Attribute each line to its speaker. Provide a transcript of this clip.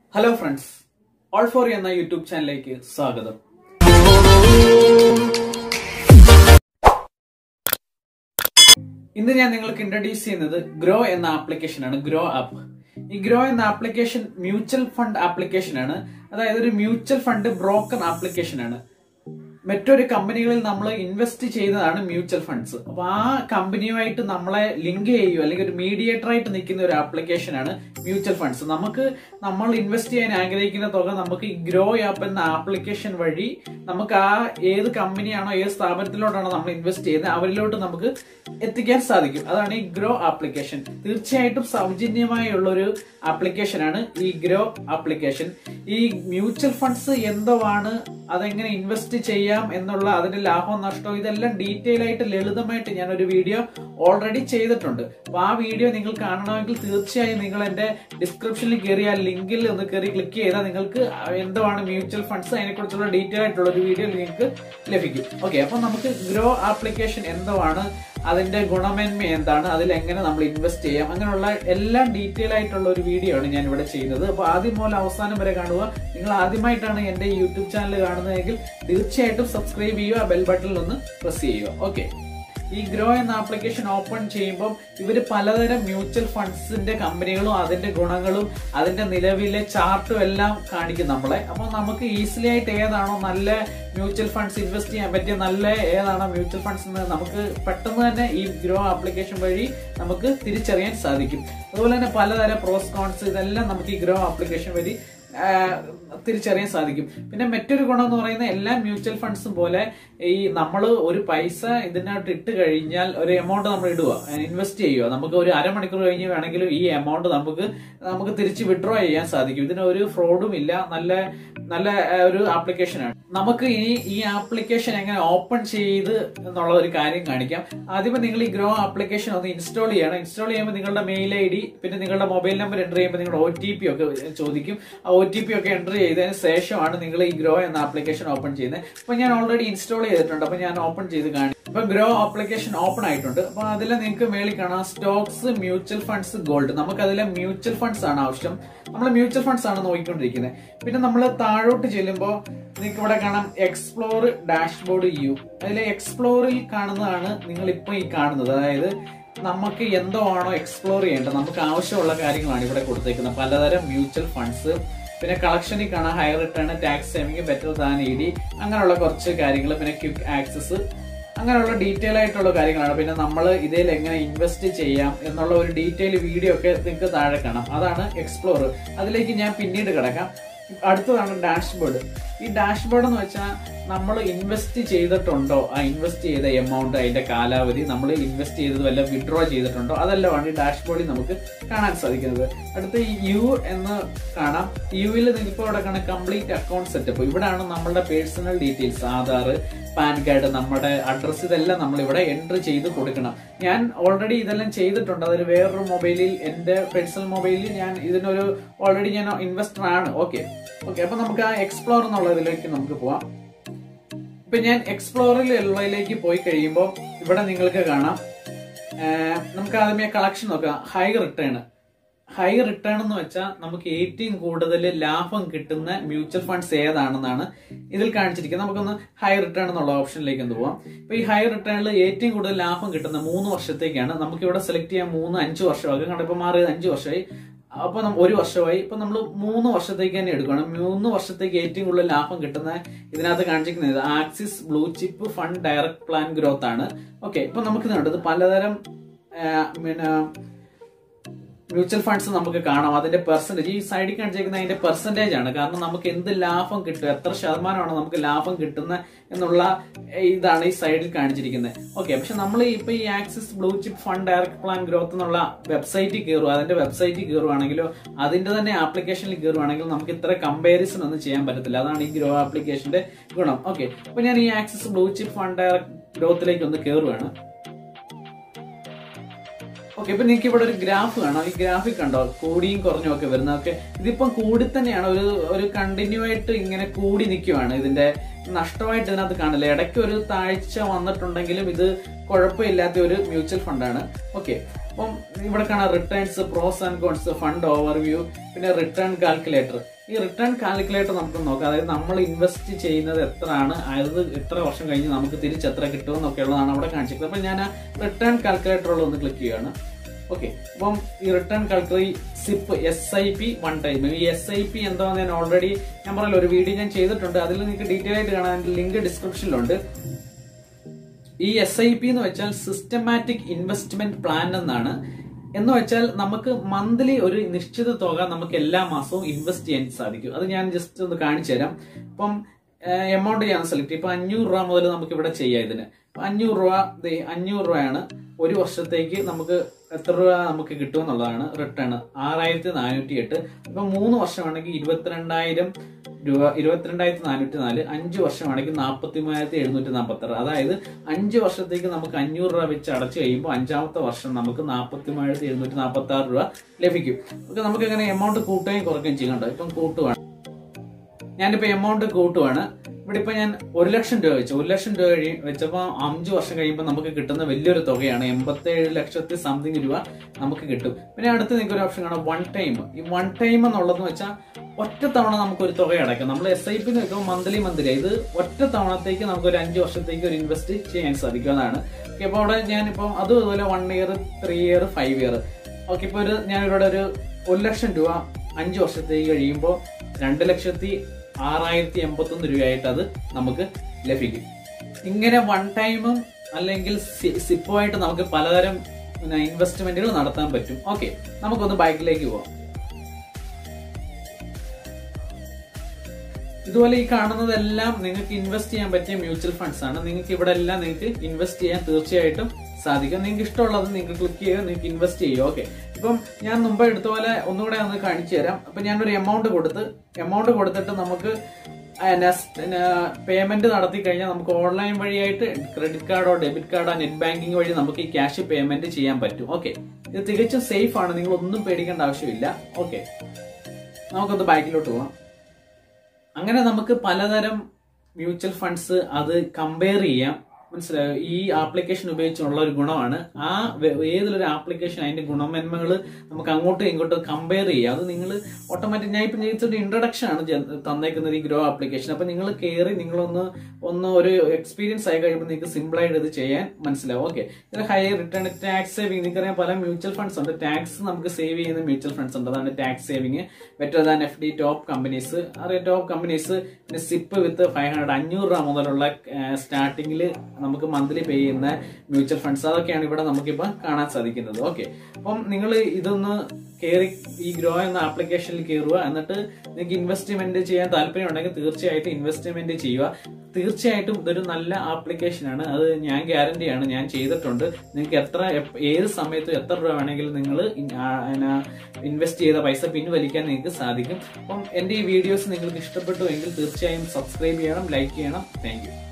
Speaker 1: hello friends all for എന്ന YouTube ചാനലിലേക്ക് സ്വാഗതം ഇന്ന് ഞാൻ നിങ്ങൾക്ക് ഇൻട്രൊഡ്യൂസ് ചെയ്യുന്നത് ഗ്രോ എന്ന ആപ്ലിക്കേഷൻ ആണ് ഗ്രോ ആപ്പ് ഈ ഗ്രോ എന്ന ആപ്ലിക്കേഷൻ മ്യൂച്വൽ ഫണ്ട് ആപ്ലിക്കേഷൻ ആണ് അതായത് ഒരു മ്യൂച്വൽ ഫണ്ട് ബ്രോക്കർ ആപ്ലിക്കേഷൻ ആണ് മറ്റൊരു കമ്പനികളിൽ നമ്മൾ ഇൻവെസ്റ്റ് ചെയ്യുന്നതാണ് മ്യൂച്വൽ ഫണ്ട്സ് അപ്പൊ ആ കമ്പനിയുമായിട്ട് നമ്മളെ ലിങ്ക് ചെയ്യുക അല്ലെങ്കിൽ ഒരു മീഡിയേറ്റർ ആയിട്ട് നിൽക്കുന്ന ഒരു ആപ്ലിക്കേഷൻ ആണ് മ്യൂച്വൽ ഫണ്ട്സ് നമുക്ക് നമ്മൾ ഇൻവെസ്റ്റ് ചെയ്യാൻ ആഗ്രഹിക്കുന്ന തുക നമുക്ക് ഈ ഗ്രോ ആപ്പ് എന്ന ആപ്ലിക്കേഷൻ വഴി നമുക്ക് ആ ഏത് കമ്പനിയാണോ ഏത് സ്ഥാപനത്തിലോട്ടാണോ നമ്മൾ ഇൻവെസ്റ്റ് ചെയ്യുന്നത് അവരിലോട്ട് നമുക്ക് എത്തിക്കാൻ സാധിക്കും അതാണ് ഈ ഗ്രോ ആപ്ലിക്കേഷൻ തീർച്ചയായിട്ടും സൗജന്യമായുള്ള ഒരു ആപ്ലിക്കേഷൻ ആണ് ഈ ഗ്രോ ആപ്ലിക്കേഷൻ ഈ മ്യൂച്വൽ ഫണ്ട്സ് എന്തോ ആണ് അതെങ്ങനെ ഇൻവെസ്റ്റ് ചെയ്യാം എന്നുള്ള അതിന്റെ ലാഭവും നഷ്ടവും ഇതെല്ലാം ഡീറ്റെയിൽ ആയിട്ട് ലളിതമായിട്ട് ഞാൻ ഒരു വീഡിയോ ഓൾറെഡി ചെയ്തിട്ടുണ്ട് അപ്പൊ ആ വീഡിയോ നിങ്ങൾ കാണണമെങ്കിൽ തീർച്ചയായും നിങ്ങൾ എന്റെ ഡിസ്ക്രിപ്ഷനിൽ കയറി ആ ലിങ്കിൽ ഒന്ന് കയറി ക്ലിക്ക് ചെയ്താൽ നിങ്ങൾക്ക് എന്താണ് മ്യൂച്വൽ ഫണ്ട്സ് അതിനെക്കുറിച്ചുള്ള ഡീറ്റെയിൽ ആയിട്ടുള്ള ഒരു വീഡിയോ നിങ്ങൾക്ക് ലഭിക്കും ഓക്കെ അപ്പൊ നമുക്ക് ഗ്രോ ആപ്ലിക്കേഷൻ എന്തോ ആണ് അതിന്റെ ഗുണമേന്മ എന്താണ് അതിൽ എങ്ങനെ നമ്മൾ ഇൻവെസ്റ്റ് ചെയ്യാം അങ്ങനെയുള്ള എല്ലാം ഡീറ്റെയിൽ ആയിട്ടുള്ള ഒരു വീഡിയോ ആണ് ഞാൻ ഇവിടെ ചെയ്യുന്നത് അപ്പോൾ ആദ്യം മുതൽ അവസാനം വരെ കാണുക നിങ്ങൾ ആദ്യമായിട്ടാണ് എന്റെ യൂട്യൂബ് ചാനൽ കാണുന്നതെങ്കിൽ തീർച്ചയായിട്ടും സബ്സ്ക്രൈബ് ചെയ്യുക ബെൽ ബട്ടണിൽ ഒന്ന് പ്രസ് ചെയ്യുക ഓക്കെ ഈ ഗ്രോ എന്ന ആപ്ലിക്കേഷൻ ഓപ്പൺ ചെയ്യുമ്പോൾ ഇവര് പലതരം മ്യൂച്വൽ ഫണ്ട്സിന്റെ കമ്പനികളും അതിന്റെ ഗുണങ്ങളും അതിന്റെ നിലവിലെ ചാർട്ടും എല്ലാം കാണിക്കും നമ്മളെ അപ്പോൾ നമുക്ക് ഈസിലി ആയിട്ട് ഏതാണോ നല്ല മ്യൂച്വൽ ഫണ്ട്സ് ഇൻവെസ്റ്റ് ചെയ്യാൻ പറ്റിയ നല്ല ഏതാണോ മ്യൂച്വൽ ഫണ്ട്സ് എന്ന് നമുക്ക് പെട്ടെന്ന് തന്നെ ഈ ഗ്രോ ആപ്ലിക്കേഷൻ വഴി നമുക്ക് തിരിച്ചറിയാൻ സാധിക്കും അതുപോലെ തന്നെ പലതരം പ്രോസ് കോൺസ് ഇതെല്ലാം നമുക്ക് ഈ ഗ്രോ ആപ്ലിക്കേഷൻ വഴി തിരിച്ചറിയാൻ സാധിക്കും പിന്നെ മറ്റൊരു ഗുണം എന്ന് പറയുന്നത് എല്ലാ മ്യൂച്വൽ ഫണ്ട്സും പോലെ ഈ നമ്മൾ ഒരു പൈസ ഇതിനകത്ത് ഇട്ട് കഴിഞ്ഞാൽ ഒരു എമൗണ്ട് നമ്മൾ ഇടുക ഇൻവെസ്റ്റ് ചെയ്യുക നമുക്ക് ഒരു അരമണിക്കൂർ കഴിഞ്ഞ് വേണമെങ്കിലും ഈ എമൗണ്ട് നമുക്ക് നമുക്ക് തിരിച്ച് വിഡ്രോ ചെയ്യാൻ സാധിക്കും ഇതിന് ഒരു ഫ്രോഡും ഇല്ല നല്ല നല്ല ഒരു ആപ്ലിക്കേഷനാണ് നമുക്ക് ഇനി ഈ ആപ്ലിക്കേഷൻ എങ്ങനെ ഓപ്പൺ ചെയ്ത് എന്നുള്ള ഒരു കാര്യം കാണിക്കാം ആദ്യമേ നിങ്ങൾ ഈ ഗ്രോ ആപ്ലിക്കേഷൻ ഒന്ന് ഇൻസ്റ്റാൾ ചെയ്യണം ഇൻസ്റ്റാൾ ചെയ്യുമ്പോൾ നിങ്ങളുടെ മെയിൽ ഐ ഡി പിന്നെ നിങ്ങളുടെ മൊബൈൽ നമ്പർ എൻ്റർ ചെയ്യുമ്പോൾ നിങ്ങളുടെ ഒ ടി പി ഒക്കെ ചോദിക്കും ആ ഒ ടി പി ഒക്കെ എൻ്റർ ചെയ്തതിന് ശേഷമാണ് നിങ്ങൾ ഈ ഗ്രോ എന്ന ആപ്ലിക്കേഷൻ ഓപ്പൺ ചെയ്യുന്നത് അപ്പൊ ഞാൻ ഓൾറെഡി ഇൻസ്റ്റാൾ ചെയ്തിട്ടുണ്ട് അപ്പൊ ഞാൻ ഓപ്പൺ ചെയ്ത് കാണി ഇപ്പൊ ഗ്രോ ആപ്ലിക്കേഷൻ ഓപ്പൺ ആയിട്ടുണ്ട് അപ്പൊ അതിൽ നിങ്ങൾക്ക് മേളിൽ കാണാം സ്റ്റോക്സ് മ്യൂച്വൽ ഫണ്ട്സ് ഗോൾഡ് നമുക്ക് അതിലെ മ്യൂച്വൽ ഫണ്ട്സ് ആണ് ആവശ്യം നമ്മൾ മ്യൂച്വൽ ഫണ്ട്സ് ആണ് നോക്കിക്കൊണ്ടിരിക്കുന്നത് പിന്നെ നമ്മൾ താഴോട്ട് ചെല്ലുമ്പോൾ നിങ്ങൾക്ക് ഇവിടെ കാണാം എക്സ്പ്ലോർ ഡാഷ്ബോർഡ് യു അതിൽ എക്സ്പ്ലോറിൽ കാണുന്നതാണ് നിങ്ങൾ ഇപ്പൊ ഈ കാണുന്നത് അതായത് നമുക്ക് എന്തോ ആണോ എക്സ്പ്ലോർ ചെയ്യേണ്ടത് നമുക്ക് ആവശ്യമുള്ള കാര്യങ്ങളാണ് ഇവിടെ കൊടുത്തേക്കുന്നത് പലതരം മ്യൂച്വൽ ഫണ്ട്സ് പിന്നെ കളക്ഷനിൽ കാണാം higher return tax saving better than E D അങ്ങനെയുള്ള കുറച്ച് കാര്യങ്ങൾ പിന്നെ ക്വിക്ക് ആക്സസ് അങ്ങനെയുള്ള ഡീറ്റെയിൽ ആയിട്ടുള്ള കാര്യങ്ങളാണ് പിന്നെ നമ്മൾ ഇതിൽ എങ്ങനെ ഇൻവെസ്റ്റ് ചെയ്യാം എന്നുള്ള ഒരു ഡീറ്റെയിൽ വീഡിയോ ഒക്കെ നിങ്ങൾക്ക് താഴെ കാണാം അതാണ് എക്സ്പ്ലോർ അതിലേക്ക് ഞാൻ പിന്നീട് കിടക്കാം അടുത്തതാണ് ഡാഷ്ബോർഡ് ഈ ഡാഷ്ബോർഡ് എന്ന് വെച്ചാൽ നമ്മൾ ഇൻവെസ്റ്റ് ചെയ്തിട്ടുണ്ടോ ആ ഇൻവെസ്റ്റ് ചെയ്ത എമൗണ്ട് അതിന്റെ കാലാവധി നമ്മൾ ഇൻവെസ്റ്റ് ചെയ്തത് വല്ല വിഡ്രോ ചെയ്തിട്ടുണ്ടോ അതെല്ലാമാണ് ഈ ഡാഷ്ബോർഡിൽ നമുക്ക് കാണാൻ സാധിക്കുന്നത് അടുത്ത യു എന്ന് കാണാം യുവിൽ നിങ്ങൾക്ക് ഇവിടെ കാണാം കംപ്ലീറ്റ് അക്കൗണ്ട് സെറ്റപ്പ് ഇവിടെയാണ് നമ്മളുടെ personal details Aadhaar PAN card നമ്മുടെ അഡ്രസ്സ് ഇതെല്ലാം നമ്മൾ ഇവിടെ എൻട്രി ചെയ്ത് കൊടുക്കണം ഞാൻ ഓൾറെഡി ഇതെല്ലാം ചെയ്തിട്ടുണ്ട് അതൊരു വേറൊരു മൊബൈലിൽ എൻ്റെ പേഴ്സണൽ മൊബൈലിൽ ഞാൻ ഇതിനൊരു ഓൾറെഡി ഞാൻ ഇൻവെസ്റ്റർ ആണ് ഓക്കെ ഓക്കെ അപ്പൊ നമുക്ക് ആ എക്സ്പ്ലോർ എന്നുള്ളതിലേക്ക് നമുക്ക് പോവാം ഇപ്പൊ ഞാൻ എക്സ്പ്ലോറിൽ ഉള്ളതിലേക്ക് പോയി കഴിയുമ്പോൾ ഇവിടെ നിങ്ങൾക്ക് കാണാം നമുക്ക് ആദ്യമേ കളക്ഷൻ നോക്കാം ഹൈ റിട്ടേൺ ഹൈ റിട്ടേൺ എന്ന് വെച്ചാൽ നമുക്ക് ഏറ്റവും കൂടുതൽ ലാഭം കിട്ടുന്ന മ്യൂച്വൽ ഫണ്ട്സ് ഏതാണെന്നാണ് ഇതിൽ കാണിച്ചിരിക്കുന്നത് നമുക്കൊന്ന് ഹൈ റിട്ടേൺ എന്നുള്ള ഓപ്ഷനിലേക്ക് ഒന്ന് പോവാം ഇപ്പൊ ഈ ഹൈ റിട്ടേണിൽ ഏറ്റവും കൂടുതൽ ലാഭം കിട്ടുന്ന മൂന്ന് വർഷത്തേക്കാണ് നമുക്ക് ഇവിടെ സെലക്ട് ചെയ്യാൻ മൂന്ന് അഞ്ച് വർഷമാകും കാരണം ഇപ്പൊ മാറിയത് അഞ്ച് വർഷമായി അപ്പൊ ഒരു വർഷമായി ഇപ്പൊ നമ്മൾ മൂന്ന് വർഷത്തേക്ക് തന്നെ എടുക്കണം മൂന്ന് വർഷത്തേക്ക് ഏറ്റവും കൂടുതൽ ലാഭം കിട്ടുന്ന ഇതിനകത്ത് കാണിച്ചിരിക്കുന്നത് Axis blue chip fund direct plan growth ആണ് ഓക്കെ ഇപ്പൊ നമുക്ക് കണ്ടത് പലതരം പിന്നെ മ്യൂച്വൽ ഫണ്ട്സ് നമുക്ക് കാണാം അതിന്റെ പെർസെന്റേജ് ഈ സൈഡിൽ കാണിച്ചിരിക്കുന്ന അതിന്റെ പെർസെന്റേജ് ആണ് കാരണം നമുക്ക് എന്ത് ലാഭം കിട്ടും എത്ര ശതമാനമാണ് നമുക്ക് ലാഭം കിട്ടുന്ന എന്നുള്ള ഇതാണ് ഈ സൈഡിൽ കാണിച്ചിരിക്കുന്നത് ഓക്കെ പക്ഷെ നമ്മൾ ഇപ്പൊ ഈ Axis blue chip fund direct plan growth എന്നുള്ള വെബ്സൈറ്റിൽ കയറുക അതിന്റെ വെബ്സൈറ്റിൽ കയറുവാണെങ്കിലോ അതിന്റെ തന്നെ ആപ്ലിക്കേഷനിൽ കയറുവാണെങ്കിൽ നമുക്ക് ഇത്ര കമ്പാരിസൺ ഒന്നും ചെയ്യാൻ പറ്റത്തില്ല അതാണ് ഈ ഗ്രോ ആപ്ലിക്കേഷന്റെ ഗുണം ഓക്കെ അപ്പൊ ഞാൻ ഈ Axis blue chip fund direct ഗ്രോത്തിലേക്ക് ഒന്ന് കയറുവാണ് ഓക്കെ ഇപ്പൊ നിങ്ങൾക്ക് ഇവിടെ ഒരു ഗ്രാഫ് കാണാം ഈ ഗ്രാഫിക് കണ്ടോ കൂടിയും കുറഞ്ഞും ഒക്കെ വരുന്നതൊക്കെ ഇതിപ്പം കൂടി തന്നെയാണ് ഒരു ഒരു കണ്ടിന്യൂ ആയിട്ട് ഇങ്ങനെ കൂടി നിൽക്കുവാണ് ഇതിന്റെ നഷ്ടമായിട്ട് ഇതിനകത്ത് കാണില്ല ഇടയ്ക്ക് ഒരു താഴ്ച വന്നിട്ടുണ്ടെങ്കിലും ഇത് കുഴപ്പമില്ലാത്ത ഒരു മ്യൂച്വൽ ഫണ്ടാണ് ഓക്കെ അപ്പം ഇവിടെ കാണാം returns pros and cons fund overview പിന്നെ റിട്ടേൺ കാൽക്കുലേറ്റർ ഈ റിട്ടേൺ കാൽക്കുലേറ്റർ നമുക്ക് നോക്കാം അതായത് നമ്മൾ ഇൻവെസ്റ്റ് ചെയ്യുന്നത് എത്രയാണ് അത് എത്ര വർഷം കഴിഞ്ഞ് നമുക്ക് തിരിച്ച് എത്ര കിട്ടുമെന്നൊക്കെ ഉള്ളതാണ് അവിടെ കാണിച്ചിരിക്കുന്നത് അപ്പം ഞാൻ ആ റിട്ടേൺ കാൽക്കുലേറ്ററുള്ള ഒന്ന് ക്ലിക്ക് ചെയ്യുകയാണ് ഓക്കെ അപ്പം ഈ return calculate SIP S I P one time ഈ എസ് ഐ പി എന്താണെന്ന് ഞാൻ ഓൾറെഡി ഞാൻ പറയല്ലോ ഒരു വീഡിയോ ഞാൻ ചെയ്തിട്ടുണ്ട് അതിൽ നിങ്ങൾക്ക് ഡീറ്റെയിൽ ആയിട്ട് കാണാൻ ലിങ്ക് ഡിസ്ക്രിപ്ഷനിലുണ്ട് ഈ എസ് ഐ പി എന്ന് വെച്ചാൽ സിസ്റ്റമാറ്റിക് ഇൻവെസ്റ്റ്മെന്റ് പ്ലാൻ എന്നാണ് എന്ന് വെച്ചാൽ നമുക്ക് മന്ത്ലി ഒരു നിശ്ചിത തുക നമുക്ക് എല്ലാ മാസവും ഇൻവെസ്റ്റ് ചെയ്യാൻ സാധിക്കും അത് ഞാൻ ജസ്റ്റ് ഒന്ന് കാണിച്ചു തരാം ഇപ്പം എമൗണ്ട് ഞാൻ സെലക്ട് ഇപ്പൊ അഞ്ഞൂറ് രൂപ മുതൽ നമുക്ക് ഇവിടെ ചെയ്യാം ഇതിന് അപ്പൊ അഞ്ഞൂറ് രൂപ ദേ അഞ്ഞൂറ് രൂപയാണ് ഒരു വർഷത്തേക്ക് നമുക്ക് എത്ര രൂപ നമുക്ക് കിട്ടും എന്നുള്ളതാണ് റിട്ടേൺ ആറായിരത്തി നാനൂറ്റി എട്ട് ഇപ്പൊ മൂന്ന് വർഷമാണെങ്കിൽ ഇരുപത്തിരണ്ടായിരം രൂപ ഇരുപത്തിരണ്ടായിരത്തി നാനൂറ്റി നാല് അഞ്ച് വർഷമാണെങ്കിൽ നാൽപ്പത്തി മൂവായിരത്തി എഴുന്നൂറ്റി നാൽപ്പത്തി ആറ് അതായത് അഞ്ച് വർഷത്തേക്ക് നമുക്ക് അഞ്ഞൂറ് രൂപ വെച്ച് അടച്ചു കഴിയുമ്പോൾ അഞ്ചാമത്തെ വർഷം നമുക്ക് നാൽപ്പത്തി മൂവായിരത്തി എഴുന്നൂറ്റി നാൽപ്പത്തി ആറ് രൂപ ലഭിക്കും ഓക്കെ നമുക്ക് എങ്ങനെ എമൗണ്ട് കൂട്ടുകയും കുറയ്ക്കുകയും ചെയ്യണ്ടോ ഇപ്പം കൂട്ടുവാണ് ഞാനിപ്പോ എമൗണ്ട് കൂട്ടുവാണ് ഇവിടെ ഇപ്പൊ ഞാൻ ഒരു ലക്ഷം രൂപ വെച്ചു ഒരു ലക്ഷം രൂപ കഴി വെച്ചപ്പോൾ അഞ്ച് വർഷം കഴിയുമ്പോൾ നമുക്ക് കിട്ടുന്ന വലിയൊരു തുകയാണ് എൺപത്തേഴ് ലക്ഷത്തി സംതിങ് രൂപ നമുക്ക് കിട്ടും പിന്നെ അടുത്ത് നിങ്ങൾക്ക് ഒരു ഓപ്ഷൻ കാണാം വൺ ടൈം ഈ വൺ ടൈം എന്നുള്ളതെന്ന് വെച്ചാൽ ഒറ്റ തവണ നമുക്ക് ഒരു തുക അടയ്ക്കാം നമ്മൾ എസ് ഐ പി വെക്കുമ്പോൾ മന്ത്ലി മന്ത്ലി ഇത് ഒറ്റ തവണത്തേക്ക് നമുക്ക് ഒരു അഞ്ച് വർഷത്തേക്ക് ഒരു ഇൻവെസ്റ്റ് ചെയ്യാൻ സാധിക്കുന്നതാണ് ഓക്കെ അപ്പോൾ അവിടെ ഞാനിപ്പം അതും അതുപോലെ one year three year five year okay ഇപ്പോൾ ഒരു ഞാൻ ഇവിടെ ഒരു ഒരു ലക്ഷം രൂപ അഞ്ച് വർഷത്തേക്ക് കഴിയുമ്പോൾ രണ്ട് ലക്ഷത്തി ആറായിരത്തി എൺപത്തൊന്ന് രൂപയായിട്ട് അത് നമുക്ക് ലഭിക്കും ഇങ്ങനെ വൺ ടൈമും അല്ലെങ്കിൽ സിപ്പുമായിട്ട് നമുക്ക് പലതരം ഇൻവെസ്റ്റ്മെന്റുകൾ നടത്താൻ പറ്റും ഓക്കെ നമുക്കൊന്ന് ബൈക്കിലേക്ക് പോവാം ഇതുപോലെ ഈ കാണുന്നതെല്ലാം നിങ്ങൾക്ക് ഇൻവെസ്റ്റ് ചെയ്യാൻ പറ്റിയ മ്യൂച്വൽ ഫണ്ട്സ് ആണ് നിങ്ങൾക്ക് ഇവിടെ എല്ലാം നിങ്ങൾക്ക് ഇൻവെസ്റ്റ് ചെയ്യാൻ തീർച്ചയായിട്ടും സാധിക്കും നിങ്ങൾക്ക് ഇഷ്ടമുള്ളത് നിങ്ങൾക്ക് ക്ലിക്ക് ചെയ്യുക നിങ്ങൾക്ക് ഇൻവെസ്റ്റ് ചെയ്യുക ഓക്കെ ഇപ്പം ഞാൻ മുമ്പ് എടുത്ത പോലെ ഒന്നുകൂടെ ഒന്ന് കാണിച്ചു തരാം അപ്പൊ ഞാനൊരു എമൗണ്ട് കൊടുത്ത് എമൗണ്ട് കൊടുത്തിട്ട് നമുക്ക് പേയ്മെന്റ് നടത്തി കഴിഞ്ഞാൽ നമുക്ക് ഓൺലൈൻ വഴിയായിട്ട് ക്രെഡിറ്റ് കാർഡോ ഡെബിറ്റ് കാർഡോ നെറ്റ് ബാങ്കിങ് വഴി നമുക്ക് ഈ ക്യാഷ് പേയ്മെന്റ് ചെയ്യാൻ പറ്റും ഓക്കെ ഇത് തികച്ചും സേഫ് ആണ് നിങ്ങൾ ഒന്നും പേടിക്കേണ്ട ആവശ്യമില്ല ഓക്കെ നമുക്കൊന്ന് ബാക്കിലോട്ട് പോവാം അങ്ങനെ നമുക്ക് പലതരം മ്യൂച്വൽ ഫണ്ട്സ് അത് കമ്പയർ ചെയ്യാം മനസ്സിലായോ ഈ ആപ്ലിക്കേഷൻ ഉപയോഗിച്ചുള്ള ഒരു ഗുണമാണ് ആ വെ- ഏതിലൊരു ആപ്ലിക്കേഷൻ അതിന്റെ ഗുണമേന്മകൾ നമുക്ക് അങ്ങോട്ടും ഇങ്ങോട്ടും കമ്പയർ ചെയ്യാം അത് നിങ്ങൾ ഓട്ടോമാറ്റിക് ഞാൻ ഇപ്പം ചെയ്തൊരു ഇൻട്രഡക്ഷൻ ആണ് ജ- തന്നേക്കുന്നത് ഈ ഗ്രോ ആപ്ലിക്കേഷൻ അപ്പൊ നിങ്ങൾ കയറി നിങ്ങളൊന്ന് ഒന്ന് ഒരു എക്സ്പീരിയൻസ് ആയി കഴിയുമ്പോൾ നിങ്ങൾക്ക് സിമ്പിൾ ആയിട്ട് ഇത് ചെയ്യാൻ മനസ്സിലാവും ഓക്കെ ഇത് ഹൈ റിട്ടേൺ ടാക്സ് സേവിങ് നിങ്ങൾക്കറിയാം പല മ്യൂച്വൽ ഫണ്ട്സ് ഉണ്ട് ടാക്സ് നമുക്ക് സേവ് ചെയ്യുന്ന മ്യൂച്വൽ ഫണ്ട്സ് ഉണ്ട് അതാണ് tax saving better than F D top companies അറിയാം ടോപ്പ് കമ്പനീസ് പിന്നെ സിപ്പ് വിത്ത് ഫൈവ് ഹൺഡ്രഡ് അഞ്ഞൂറ് രൂപ മുതലുള്ള സ്റ്റാർട്ടിങ്ങിൽ നമുക്ക് മന്ത്ലി പേ ചെയ്യുന്ന മ്യൂച്വൽ ഫണ്ട്സ് അതൊക്കെയാണ് ഇവിടെ നമുക്കിപ്പോൾ കാണാൻ സാധിക്കുന്നത് ഓക്കെ അപ്പം നിങ്ങൾ ഇതൊന്ന് കയറി ഈ ഗ്രോ എന്ന ആപ്ലിക്കേഷനിൽ കയറുക എന്നിട്ട് നിങ്ങൾക്ക് ഇൻവെസ്റ്റ്മെന്റ് ചെയ്യാൻ താല്പര്യം ഉണ്ടെങ്കിൽ തീർച്ചയായിട്ടും ഇൻവെസ്റ്റ്മെന്റ് ചെയ്യുക തീർച്ചയായിട്ടും ഇതൊരു നല്ല ആപ്ലിക്കേഷനാണ് അത് ഞാൻ ഗ്യാരണ്ടിയാണ് ഞാൻ ചെയ്തിട്ടുണ്ട് നിങ്ങൾക്ക് എത്ര എപ്പ- ഏത് സമയത്തും എത്ര രൂപ വേണമെങ്കിലും നിങ്ങൾ ഇൻവെസ്റ്റ് ചെയ്ത പൈസ പിൻവലിക്കാൻ നിങ്ങൾക്ക് സാധിക്കും അപ്പം എൻ്റെ ഈ വീഡിയോസ് നിങ്ങൾക്ക് ഇഷ്ടപ്പെട്ടു എങ്കിൽ തീർച്ചയായും സബ്സ്ക്രൈബ് ചെയ്യണം ലൈക്ക് ചെയ്യണം താങ്ക്